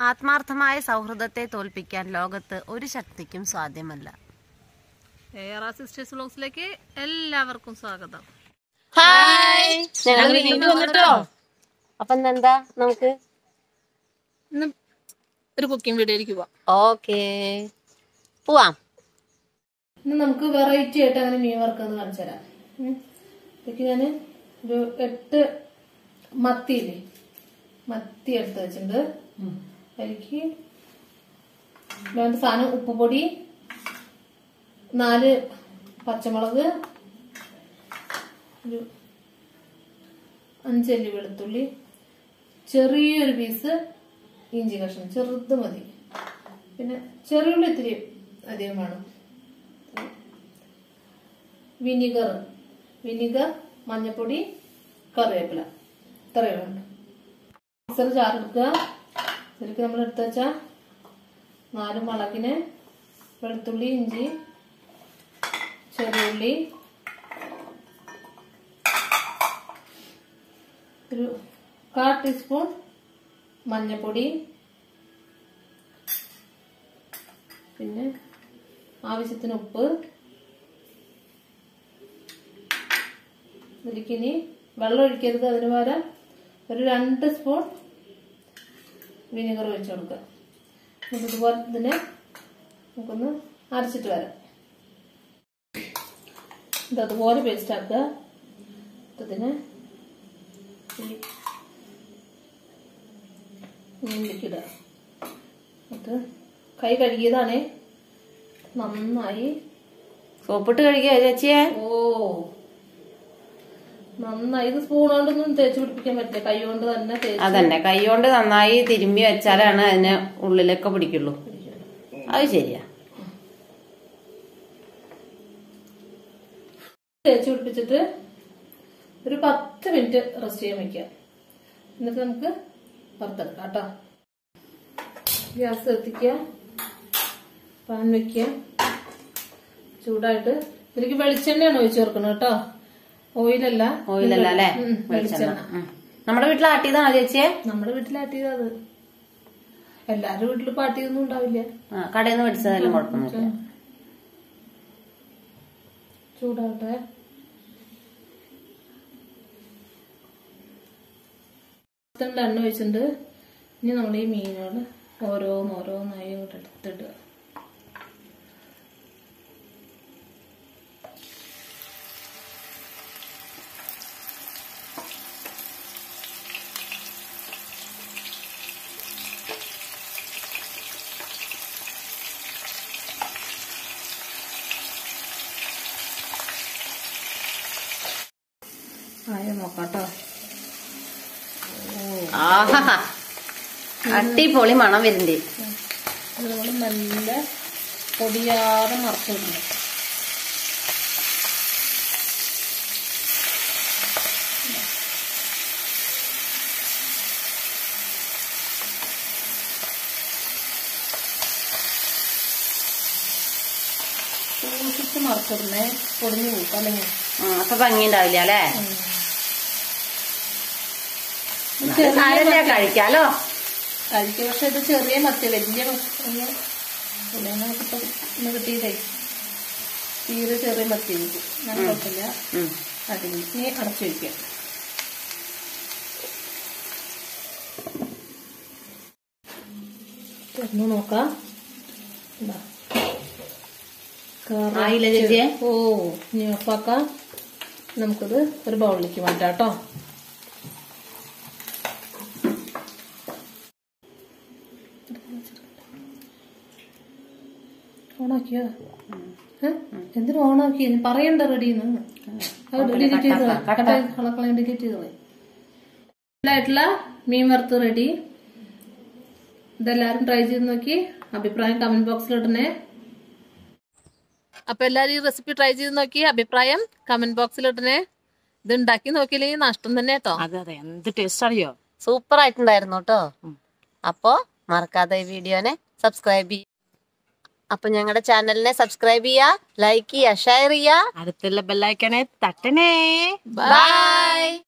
ആത്മാർത്ഥമായ സൗഹൃദത്തെ തോൽപ്പിക്കാൻ ലോകത്ത് ഒരു ശക്തിക്കും സാധ്യമല്ല എയർ സിസ്റ്റേഴ്സ് വ്ലോഗ്സിലേക്ക് എല്ലാവർക്കും സ്വാഗതം ഹായ് ഞങ്ങൾ വീണ്ടും വന്നിട്ടോ അപ്പൊ എന്താ നമുക്ക് ഇന്ന് ഒരു കുക്കിംഗ് വീഡിയോയിലേക്ക് പോവാം ഓക്കേ പോവാം ഇന്ന് നമുക്ക് വെറൈറ്റി ആയിട്ട് അങ്ങനെ മീൻ വറുക്കുന്നത് കാണിച്ചു തരാം ഉം. ഇതിലേക്ക് ഞാൻ ഒരു എട്ട് മത്തിയില്ലേ മത്തി എടുത്ത് വെച്ചിട്ടുണ്ട് അതിലേക്ക് വേണ്ട സാധനം ഉപ്പുപൊടി നാല് പച്ചമുളക് ഒരു അഞ്ചല്ലി വെളുത്തുള്ളി ചെറിയൊരു പീസ് ഇഞ്ചി കഷ്ണം ചെറുത് മതി പിന്നെ ചെറിയുള്ളി ഇത്തിരി അധികം വേണം വിനിഗർ വിനിഗർ മഞ്ഞപ്പൊടി കറിവേപ്പില ഇത്രയും വേണ്ട മിക്സർ ചാറെടുക്കുക ഇതിലേക്ക് നമ്മൾ എടുത്ത് വെച്ച നാല് മുളകിന് വെളുത്തുള്ളി ഇഞ്ചി ചെറിയുള്ളി ഒരു കാ ടീസ്പൂൺ മഞ്ഞപ്പൊടി പിന്നെ ആവശ്യത്തിന് ഉപ്പ് ഇതിലേക്ക് ഇനി വെള്ളം ഒഴിക്കരുത് അതിന് പകരം ഒരു രണ്ട് സ്പൂൺ വിനെഗർ ഒഴിച്ചു കൊടുക്കുക എന്നിട്ട് ഇതുപോലെ ഇതിനെ നമുക്കൊന്ന് അരച്ചിട്ട് വരാം ഇത് അതുപോലെ പേസ്റ്റ് ആക്കുക ഇതിനെ ഈ ഉള്ളിലേക്ക് ഇടുക എന്നിട്ട് കൈ കഴുകിയതാണേ നന്നായി സോപ്പിട്ട് കഴിക്കുക ചേച്ചിയെ ഓ നന്നായി ഇത് സ്പൂൺ കൊണ്ടൊന്നും തേച്ച് പിടിപ്പിക്കാൻ പറ്റില്ല കൈ കൊണ്ട് തന്നെ തേച്ച് അതന്നെ കൈകൊണ്ട് നന്നായി തിരുമ്മി വെച്ചാലാണ് അതിന് ഉള്ളിലൊക്കെ പിടിക്കുള്ളൂ അത് ശരിയാ തേച്ച് പിടിപ്പിച്ചിട്ട് ഒരു പത്ത് മിനിറ്റ് റെസ്റ്റ് ചെയ്യാൻ വെക്കാം എന്നിട്ട് നമുക്ക് വറുത്തെടുക്കാം കേട്ടോ ഗ്യാസ് എത്തിക്കുക പാൻ വെക്കുക ചൂടായിട്ട് ഇതിലേക്ക് വെളിച്ചെണ്ണയാണ് ഒഴിച്ചു കൊടുക്കണം കേട്ടോ ഓയിലല്ല ഓയിലല്ല അല്ലേ ഉം, വെളിച്ചെണ്ണ ഉം. നമ്മുടെ വീട്ടിൽ ആട്ടിയതാണോ ചേച്ചിയെ നമ്മുടെ വീട്ടിലാട്ടിയത് അത് എല്ലാരും വീട്ടിൽ പാട്ടിയൊന്നും ഉണ്ടാവില്ല ആ കടയിൽ നിന്ന് മേടിച്ചതായാലും കുഴപ്പമൊന്നുമില്ല ചൂടാവട്ടെ പത്തണ്ട് എണ്ണ ഒഴിച്ചിട്ടുണ്ട് ഇനി നമ്മൾ ഈ മീനുകൾ ഓരോന്ന് ഓരോന്നായി ഇങ്ങോട്ട് എടുത്തിടുക ആയ നോക്കാട്ടോ ആഹാ അടിപൊളി മണം വരുന്നുണ്ട് അത് നമ്മൾ നല്ല പൊടിയാതെ മറച്ചിടണം സൂക്ഷിച്ച് മറച്ചിടണേ പൊടിഞ്ഞു കൂട്ടും അല്ലെങ്കിൽ ഉം, അപ്പൊ ഭംഗി ഉണ്ടാവില്ല അല്ലേ സാരമില്ല കഴിക്കാലോ കഴിക്കും പക്ഷെ ഇത് ചെറിയ മത്തി വലിയ മത്തി നമുക്കിപ്പം ഇന്ന് കിട്ടിയതേ തീരെ ചെറിയ മത്തി എനിക്ക് ഞാൻ കുഴപ്പമില്ല ഉം. അതിൽ ഇനി അടച്ചു വയ്ക്കാം തുറന്നു നോക്കാം ഇതാ. കറ- ആയില്ല ചേച്ചിയെ ഓ ഇനി ഓഫാക്കാം നമുക്കിത് ഒരു ബൗളിലേക്ക് മാറ്റാം കേട്ടോ ഓണാക്കിയോ ഏ? എന്തിനു ഓണാക്കി പറയണ്ട റെഡിന്ന് അത് ഡിലീറ്റ് ചെയ്തോ കളക്കളെ ഡിലീറ്റ് ചെയ്തോ ആയിട്ടുള്ള മീൻ വറുത്ത് റെഡി ഇതെല്ലാരും ട്രൈ ചെയ്ത് നോക്കി അഭിപ്രായം കമന്റ് ബോക്സിൽ ഇടണേ അപ്പൊ എല്ലാരും ഈ റെസിപ്പി ട്രൈ ചെയ്ത് നോക്കി അഭിപ്രായം കമന്റ് ബോക്സിൽ ഇടണേ ഇത് ഉണ്ടാക്കി നോക്കിയില്ലെങ്കിൽ നഷ്ടം തന്നെ കേട്ടോ അതെ അതെ എന്ത് ടേസ്റ്റ് അറിയോ സൂപ്പർ ആയിട്ടുണ്ടായിരുന്നു കേട്ടോ അപ്പോ മറക്കാതെ ഈ വീഡിയോനെ സബ്സ്ക്രൈബ് ചെയ്യുക അപ്പൊ ഞങ്ങളുടെ ചാനലിനെ സബ്സ്ക്രൈബ് ചെയ്യുക ലൈക്ക് ചെയ്യുക ഷെയർ ചെയ്യുക അടുത്തുള്ള ബെല്ലൈക്കനെ തട്ടണേ ബൈ